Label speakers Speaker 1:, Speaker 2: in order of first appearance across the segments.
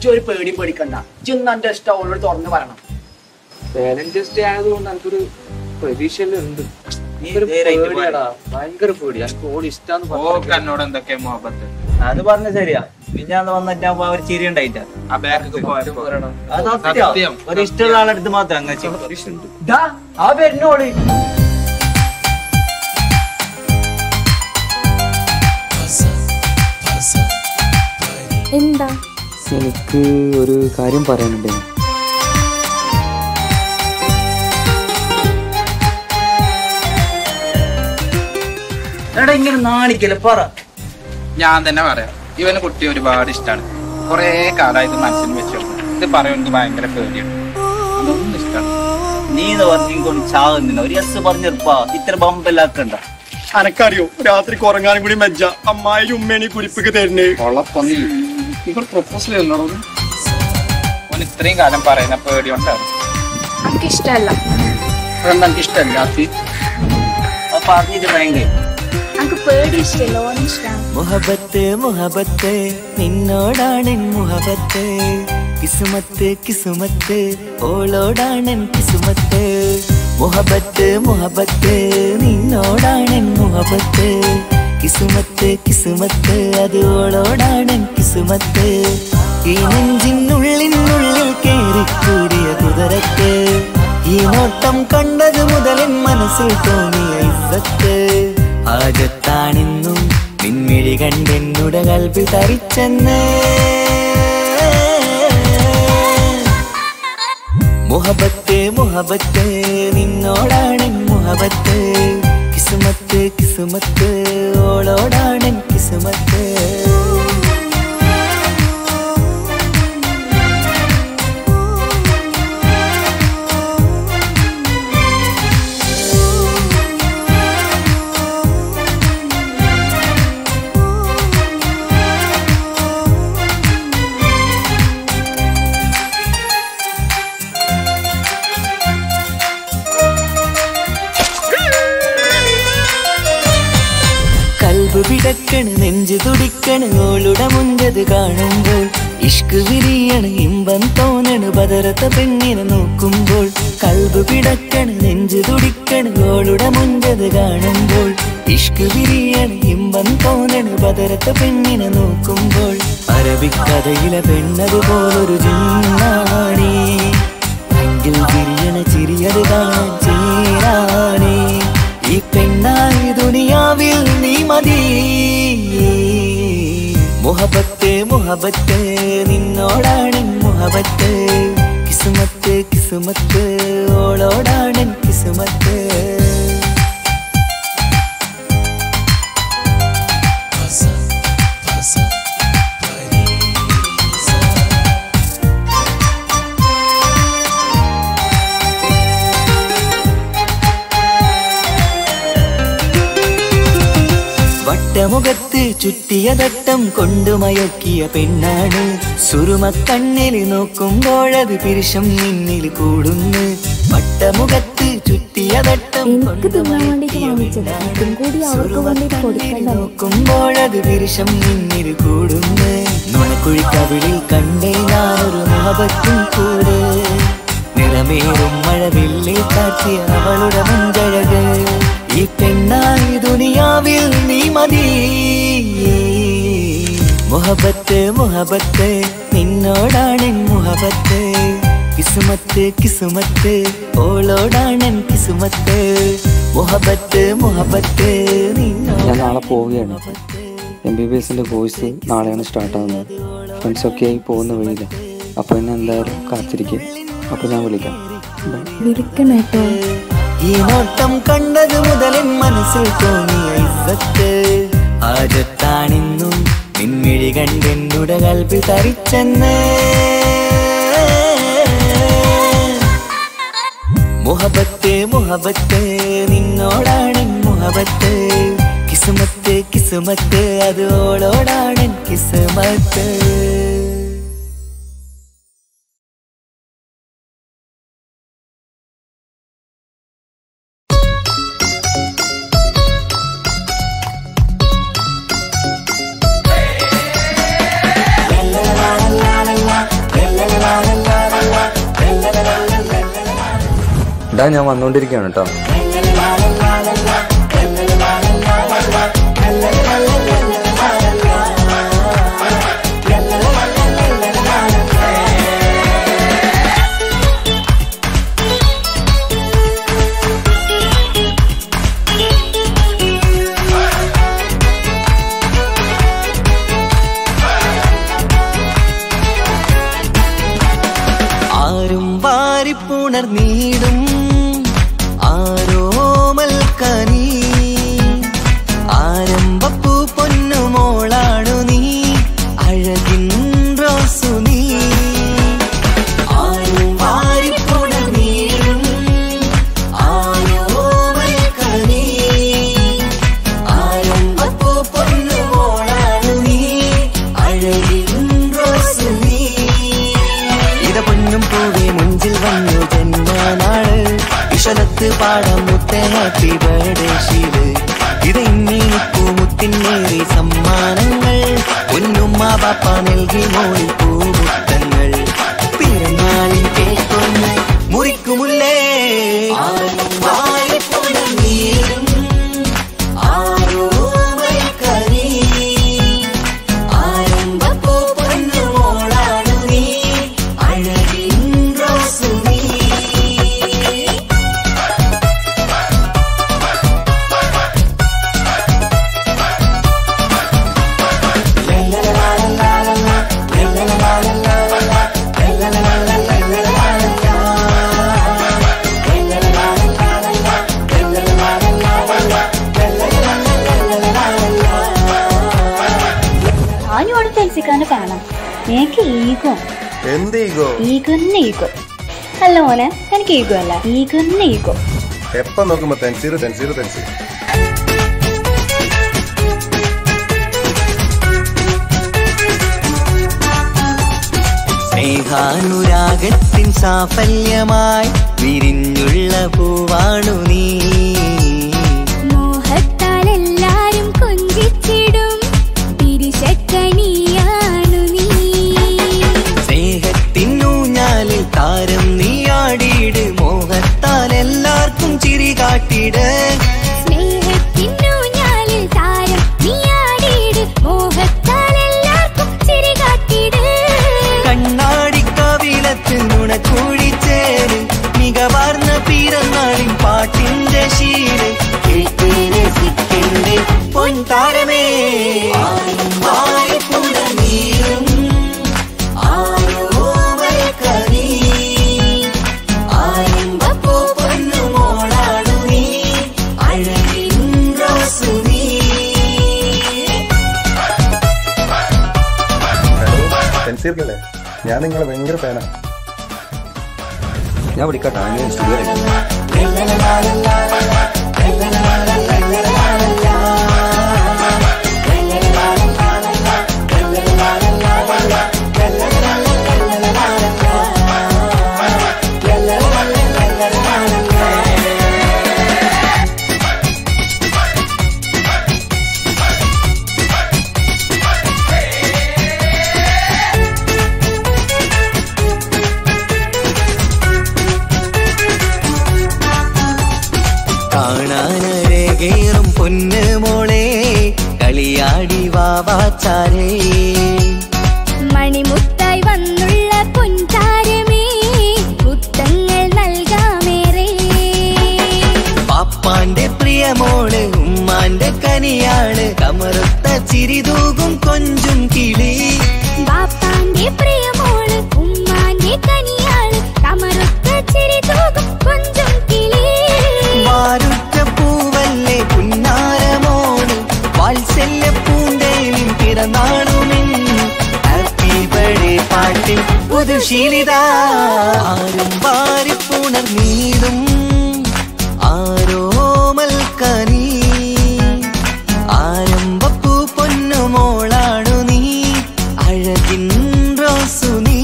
Speaker 1: ഇജ്ജ് ഒരു പേടി പേടിക്കണ്ട ഇജ്ജൊന്ന് എന്റെ ഇഷ്ടം അവളോട് തുറന്ന് പറയണം
Speaker 2: പേരന്റ് ടെസ്റ്റ് ആയതുകൊണ്ട് എനിക്കൊരു പ്രതീക്ഷയുണ്ട്
Speaker 3: നീ
Speaker 2: ഒരു
Speaker 3: ഇതേ rate
Speaker 2: പേടിയാടാ ഭയങ്കര പേടി എനിക്ക് ഓടി ഇഷ്ടാന്ന്
Speaker 3: ഓ
Speaker 2: പറഞ്ഞു
Speaker 3: എന്നോട് എന്തൊക്കെ മുഹബത്ത്
Speaker 4: അത് പറഞ്ഞ ശരിയാ പിന്നെ അന്ന് വന്നിട്ട് ആ ഒരു ചിരി ഉണ്ടായിട്ടാ
Speaker 3: ആ ബാക്ക് പോയപ്പോ
Speaker 4: അത്
Speaker 3: സത്യം.
Speaker 4: സത്യം ഒരു ഇഷ്ടമുള്ള ആളെടുത്ത് മാത്രം അങ്ങനെ ചെയ്യും
Speaker 1: ഡാ ആ വരുന്നോള്
Speaker 5: എന്താ
Speaker 2: എനിക്ക് ഒരു കാര്യം പറയാനുണ്ട്
Speaker 4: എടാ ഇങ്ങനെ നാണിക്കല്ലേ പറ
Speaker 3: ഞാൻ തന്നെ പറയാം ഇവന് കുട്ടി ഒരുപാട് ഇഷ്ടമാണ് കൊറേ കാലമായിട്ട് മനസ്സിൽ വെച്ചു ഇത് പറയാൻ എനിക്ക് ഭയങ്കര പേടിയാണ് അതൊന്നും ഇഷ്ടമാണ്
Speaker 4: നീ എന്ന് പറഞ്ഞു ചാകുന്നില്ല ഒരു എസ് പറഞ്ഞെടുപ്പാ ഇത്ര ബമ്പലാക്കണ്ട
Speaker 6: അനക്കറിയോ രാത്രി കുറങ്ങാനും കൂടി മെജ്ജ അമ്മായി ഉമ്മേണി കുരിപ്പിക്ക് തരുന്നേ
Speaker 3: കൊള്ളപ്പന്നി ഇവർ പ്രൊപ്പോസൽ ചെയ്യുന്നോളൂ ഓൻ ഇത്രയും കാലം പറയുന്ന പേടി കൊണ്ടാണ്
Speaker 5: എനിക്ക് ഇഷ്ടമല്ല
Speaker 3: അതെന്താ എനിക്ക് ഇഷ്ടമല്ലാത്ത
Speaker 4: അത് പറഞ്ഞിട്ട് ഭയങ്കര
Speaker 5: എനിക്ക് പേടി ഇഷ്ടമല്ല ഓൻ ഇഷ്ടമാണ്
Speaker 7: മുഹബത്ത് മുഹബത്ത് നിന്നോടാണ് മുഹബത്ത് കിസുമത്ത് കിസുമത്ത് ഓളോടാണ് കിസുമത്ത് മുഹബത്ത് മുഹബത്ത് നിന്നോടാണ് മുഹബത്ത് കിസുമത്ത് കിസുമത്ത് അത് ഓളോടാണ് കിസുമത്ത് ഈ നെഞ്ചിനുള്ളിനുള്ളിൽ കേറിക്കൂടിയ കുതിരത്ത് ഈ നോട്ടം കണ്ടത് മുതലിൻ മനസ്സിൽ തോന്നിയ ഇസ്സത്ത് ആജത്താണെന്നും നിൻമിഴി കണ്ടെന്നുടെ കൽപ്പിൽ തരിച്ചെന്ന് മുഹബത്ത് മുഹബത്ത് നിന്നോടാണ് മുഹബത്ത് കിസുമത്ത് കിസുമത്ത് ഓളോടാണ് കിസുമത്ത് കൽബ് പിടക്കണ് നെഞ്ചു തുടിക്കണ് ഓളുടെ മുഞ്ചത് കാണുമ്പോൾ ഇഷ്ക് വിരിയണ് ഇമ്പം തോന്നണ് ബദറത്ത പെണ്ണിനെ നോക്കുമ്പോൾ കൽബ് പിടക്കണ് നെഞ്ചു തുടിക്കണ് ഓളുടെ മുഞ്ചത് കാണുമ്പോൾ ഇഷ്ക് വിരിയണ് ഇമ്പം തോന്നണ് ബദറത്ത പെണ്ണിനെ നോക്കുമ്പോൾ അറബിക്കഥയിലെ പെണ്ണതുപോലൊരു ജിന്നാണി എങ്കിൽ വിരിയണ ചിരിയത് കാണാൻ ചേരാണേ ഈ പെണ്ണായി ദുനിയാവിൽ നീ മതി മുഹബത്ത് മുഹബത്ത് നിന്നോടാണ് മുഹബത്ത് കിസുമത്ത് കിസുമത്ത് ഓളോടാണ് കിസുമത്ത് വട്ടമുഖത്ത് ചുറ്റിയ തട്ടം കൊണ്ടു മയക്കിയ പെണ്ണാണ് സുറുമക്കണ്ണിൽ നോക്കുമ്പോഴത് പിരിശം നിന്നിൽ കൂടുന്നു വട്ടമുഖത്ത് ചുറ്റിയ തട്ടം
Speaker 5: എനിക്ക്
Speaker 7: കൊണ്ടു
Speaker 5: തിന്നാൻ വേണ്ടിയിട്ട്
Speaker 7: മയക്കിയ
Speaker 5: വാങ്ങിച്ചതാ.
Speaker 7: പെണ്ണാണ്.
Speaker 5: ഇതും കൂടി അവർക്ക് വേണ്ടിയിട്ട്
Speaker 7: സുറുമക്കണ്ണിൽ
Speaker 5: കൊടുക്കണ്ടേ?
Speaker 7: നോക്കുമ്പോഴത് പിരിശം നിന്നിൽ കൂടുന്നു നുണക്കുഴിക്കവിളിൽ കണ്ടേ ഞാനൊരു മുഹബത്തും കൂടെ നിറമേറും മഴവില്ലിൽ കാറ്റിയ അവളുടെ മുഞ്ചഴക് ഈ പെണ്ണായി ദുനിയാവിൽ നീ മതി മുഹബത്ത് മുഹബത്ത് നിന്നോടാണ് മുഹബത്ത് കിസുമത്ത് കിസുമത്ത് ഓളോടാണ് കിസുമത്ത് മുഹബത്ത് മുഹബത്ത്
Speaker 2: ഞാൻ നാളെ പോവുകയാണ് എം ബി ബി എസിൻ്റെ കോഴ്സ് നാളെയാണ് സ്റ്റാർട്ട് ആവുന്നത് ഫ്രണ്ട്സൊക്കെ ആയി പോകുന്ന വഴിയില്ല അപ്പോൾ എന്നെ എന്തായാലും കാത്തിരിക്കുക അപ്പോൾ ഞാൻ വിളിക്കാം ബൈ
Speaker 5: വിളിക്കണം കേട്ടോ
Speaker 7: ഈ നോട്ടം കണ്ടത് മുതലിൻ മനസ്സിൽ തോന്നിയ ഇസ്സത്ത് ആജത്താണിന്നും നിൻമിഴി കണ്ടെന്നുടെ കൽപ്പിൽ തരിച്ചെന്ന് മുഹബത്ത് മുഹബത്ത് നിന്നോടാണ് മുഹബത്ത് കിസുമത്ത് കിസുമത്ത് അത് ഓളോടാണ് കിസുമത്ത്
Speaker 2: ഡാ ഞാൻ വന്നുകൊണ്ടിരിക്കുകയാണ് കേട്ടോ
Speaker 7: ആരും വാരിപ്പുണർന്നീടും ആരോമൽക്കനീ ആരംഭപ്പൂ പൊന്നുമോളാണു നീ അഴകിൻ റോസു നീ ആരും വാരിപ്പുണർന്നീടും ആരോമൽക്കനീ ആരംഭപ്പൂ പൊന്നുമോളാണു നീ അഴകിൻ റോസു നീ ഇത പൊന്നും പൂവേ മുഞ്ചിൽ വന്നു ജന്മനാള് വിഷലത്ത് പാടാം മുത്തേ ഹാപ്പി ബർത്ത്ഡേ ശീല് ഇത് ഇന്നിപ്പൂ മുത്തിനേറി സമ്മാനങ്ങൾ പൊന്നുമ്മ പാപ്പ നൽകി മോളിൽ പൂമുത്തങ്ങൾ പിറന്നാളിൻ കേക്കൊന്ന് മുറിക്കുമുല്ലേ ആരും വാരിപ്പുണർന്നീരും ആരോമൽക്കരീ ആരംഭപ്പൂ പൊന്നുമോളാണു നീ അഴകിൻ റോസു നീ
Speaker 8: ഞാനും ഫെൽസിക്കാണ്ട് കാണാം എനിക്ക് ഈഗോ
Speaker 6: എന്ത് ഈഗോ
Speaker 8: ഈഗന്നെ ഈഗോ അല്ല മോനെ എനിക്ക് ഈഗോ അല്ല ഈഗന്നെ ഈഗോ
Speaker 6: എപ്പ നോക്കുമ്പോ തെൻസീർ തെൻസീർ തെൻസീർ
Speaker 7: സ്നേഹാനുരാഗത്തിൻ സാഫല്യമായി വിരിഞ്ഞുള്ള പൂവാണു നീ
Speaker 5: മോഹത്താൽ എല്ലാരും കൊഞ്ചിച്ചിടും തിരിശക്കനിയാണു നീ
Speaker 7: സ്നേഹത്തിനൂഞ്ഞാലിൽ താരം നീയാടിയിട് മോഹത്താൽ എല്ലാവർക്കും ചിരി കാട്ടിട്
Speaker 5: സ്നേഹത്തിനൂഞ്ഞാലിൽ താരം നീയാടിയിട് മോഹത്താൽ എല്ലാവർക്കും ചിരി കാട്ടിട്
Speaker 7: കണ്ണാടി കവിളത്ത് നുണക്കൂടിച്ചേര് മികവാർന്ന പിറന്നാളിൻ പാട്ടിന്റെ ശീല് കേട്ട് രസിക്കണ്ടേ പൊൻതാരമേ ആരും വാരിപ്പുണർന്നീരും ആരോമൽക്കരീ ആരംഭപ്പൂ പൊന്നുമോളാണു നീ അഴകിൻ റോസു നീ
Speaker 6: തെൻസീർക്കല്ലേ ഞാൻ നിങ്ങളെ ഭയങ്കര ഫാനാ
Speaker 2: ഞാൻ വിളിക്കാട്ടോ ഞാൻ സ്റ്റുഡിയോ
Speaker 7: കാണാനരകേറും പൊന്ന് മോളെ കളിയാടി വാവാച്ചാരേ
Speaker 5: മണിമുത്തായി വന്നുള്ള പൊൻതാരമേ മുത്തങ്ങൾ നൽകാമേറേ
Speaker 7: പാപ്പാന്റെ പ്രിയമോള് ഉമ്മാന്റെ കനിയാള് കമറുത്ത ചിരിതൂകും കൊഞ്ചും കിളി
Speaker 5: ബാപ്പാന്റെ പ്രിയമോള് ഉമ്മാന്റെ കനിയാള് കമറുത്ത ചിരി തൂകും കൊഞ്ചും കിളി
Speaker 7: വാരുറ്റ പൂവല്ലേ പുന്നാരമോള് വാത്സല്യ പൂന്തേലിൻ പിറന്നാളുമിൻ ഹാപ്പി ബർത്ത്ഡേ പാട്ടിൽ പുതുശീലിത ആരും വാരിപ്പുണർന്നീടും ആരോമൽക്കനീ ആരംഭപ്പൂ പൊന്നുമോളാണു നീ അഴകിൻ റോസു നീ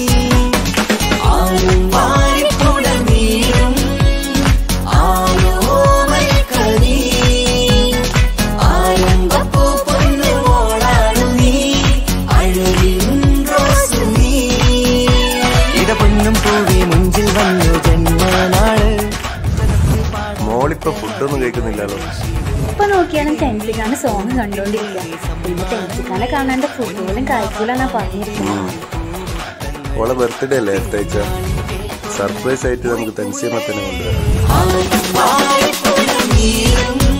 Speaker 7: ആരും വാരിപ്പുണർന്നീടും ആരോമൽക്കനീ ആരംഭപ്പൂ പൊന്നുമോളാണു നീ അഴകിൻ റോസു നീ ഇട പൊന്നും പൂവി മുഞ്ചിൽ വന്ന്
Speaker 9: ഫുഡൊന്നും കഴിക്കുന്നില്ലല്ലോ
Speaker 8: ഇപ്പൊ നോക്കിയാലും തെൻസിക്കാണ് സോങ് കണ്ടോണ്ടിരിക്കുക പിന്നെ തെൻസിക്കാനെ കാണാണ്ട് ഫുട്ബോളും കഴിക്കൂലെന്നാ പറഞ്ഞിരിക്കുന്നത്
Speaker 9: ഓളെ ബർത്ത്ഡേ അല്ലേ അടുത്താഴ്ച സർപ്രൈസ് ആയിട്ട് നമുക്ക് തെൻസിയമത്തിനെ കൊണ്ടുവരാം